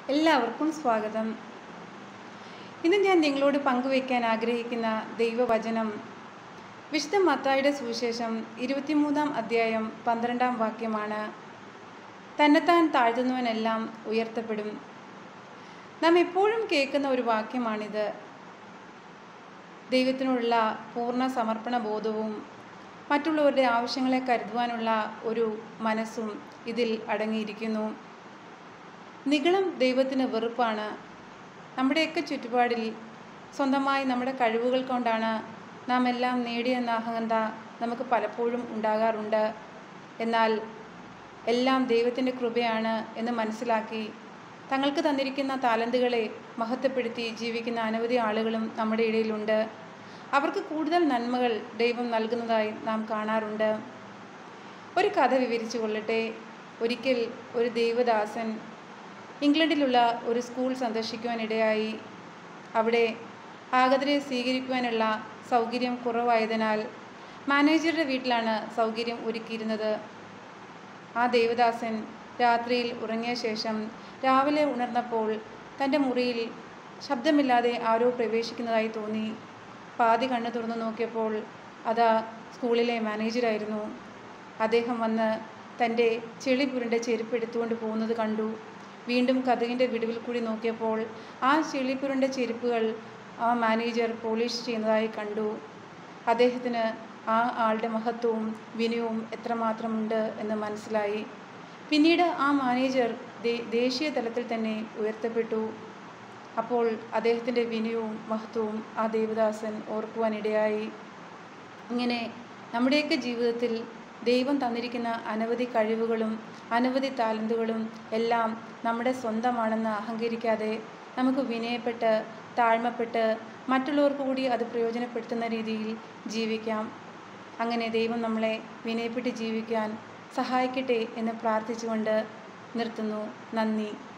എല്ലാവർക്കും സ്വാഗതം ഇന്ന് ഞാൻ നിങ്ങളോട് പങ്കുവയ്ക്കാൻ ആഗ്രഹിക്കുന്ന ദൈവവചനം വിശുദ്ധ മത്തായുടെ സുവിശേഷം ഇരുപത്തിമൂന്നാം അധ്യായം പന്ത്രണ്ടാം വാക്യമാണ് തന്നെത്താൻ താഴ്ത്തുന്നവനെല്ലാം ഉയർത്തപ്പെടും നാം എപ്പോഴും കേൾക്കുന്ന ഒരു വാക്യമാണിത് ദൈവത്തിനുള്ള പൂർണ്ണ സമർപ്പണ ബോധവും മറ്റുള്ളവരുടെ ആവശ്യങ്ങളെ കരുതുവാനുള്ള ഒരു മനസ്സും ഇതിൽ അടങ്ങിയിരിക്കുന്നു നിഗളം ദൈവത്തിന് വെറുപ്പാണ് നമ്മുടെയൊക്കെ ചുറ്റുപാടിൽ സ്വന്തമായി നമ്മുടെ കഴിവുകൾ കൊണ്ടാണ് നാം എല്ലാം നേടിയെന്ന അഹങ്ക നമുക്ക് പലപ്പോഴും ഉണ്ടാകാറുണ്ട് എന്നാൽ എല്ലാം ദൈവത്തിൻ്റെ കൃപയാണ് എന്ന് മനസ്സിലാക്കി തങ്ങൾക്ക് തന്നിരിക്കുന്ന താലന്തുകളെ മഹത്വപ്പെടുത്തി ജീവിക്കുന്ന അനവധി ആളുകളും നമ്മുടെ ഇടയിലുണ്ട് അവർക്ക് കൂടുതൽ നന്മകൾ ദൈവം നൽകുന്നതായി നാം കാണാറുണ്ട് ഒരു കഥ വിവരിച്ചു കൊള്ളട്ടെ ഒരിക്കൽ ഒരു ദൈവദാസൻ ഇംഗ്ലണ്ടിലുള്ള ഒരു സ്കൂൾ സന്ദർശിക്കുവാനിടയായി അവിടെ ആഗതരെ സ്വീകരിക്കുവാനുള്ള സൗകര്യം കുറവായതിനാൽ മാനേജറുടെ വീട്ടിലാണ് സൗകര്യം ഒരുക്കിയിരുന്നത് ആ ദേവദാസൻ രാത്രിയിൽ ഉറങ്ങിയ ശേഷം രാവിലെ ഉണർന്നപ്പോൾ തൻ്റെ മുറിയിൽ ശബ്ദമില്ലാതെ ആരോ പ്രവേശിക്കുന്നതായി തോന്നി പാതി കണ്ണു തുറന്നു നോക്കിയപ്പോൾ അതാ സ്കൂളിലെ മാനേജറായിരുന്നു അദ്ദേഹം വന്ന് തൻ്റെ ചെളി പുരണ്ട ചെരുപ്പ് എടുത്തുകൊണ്ട് പോകുന്നത് കണ്ടു വീണ്ടും കഥകിൻ്റെ വിടുവിൽ കൂടി നോക്കിയപ്പോൾ ആ ചെളിപ്പുരണ്ട ചെരുപ്പുകൾ ആ മാനേജർ പോളിഷ് ചെയ്യുന്നതായി കണ്ടു അദ്ദേഹത്തിന് ആ ആളുടെ മഹത്വവും വിനയവും എത്രമാത്രമുണ്ട് എന്ന് മനസ്സിലായി പിന്നീട് ആ മാനേജർ ദേശീയ തലത്തിൽ തന്നെ ഉയർത്തപ്പെട്ടു അപ്പോൾ അദ്ദേഹത്തിൻ്റെ വിനയവും മഹത്വവും ആ ദേവദാസൻ ഓർക്കുവാനിടയായി ഇങ്ങനെ നമ്മുടെയൊക്കെ ജീവിതത്തിൽ ദൈവം തന്നിരിക്കുന്ന അനവധി കഴിവുകളും അനവധി താലന്തുകളും എല്ലാം നമ്മുടെ സ്വന്തമാണെന്ന് അഹങ്കരിക്കാതെ നമുക്ക് വിനയപ്പെട്ട് താഴ്മപ്പെട്ട് മറ്റുള്ളവർക്ക് കൂടി അത് പ്രയോജനപ്പെടുത്തുന്ന രീതിയിൽ ജീവിക്കാം അങ്ങനെ ദൈവം നമ്മളെ വിനയപ്പെട്ട് ജീവിക്കാൻ സഹായിക്കട്ടെ എന്ന് പ്രാർത്ഥിച്ചുകൊണ്ട് നിർത്തുന്നു നന്ദി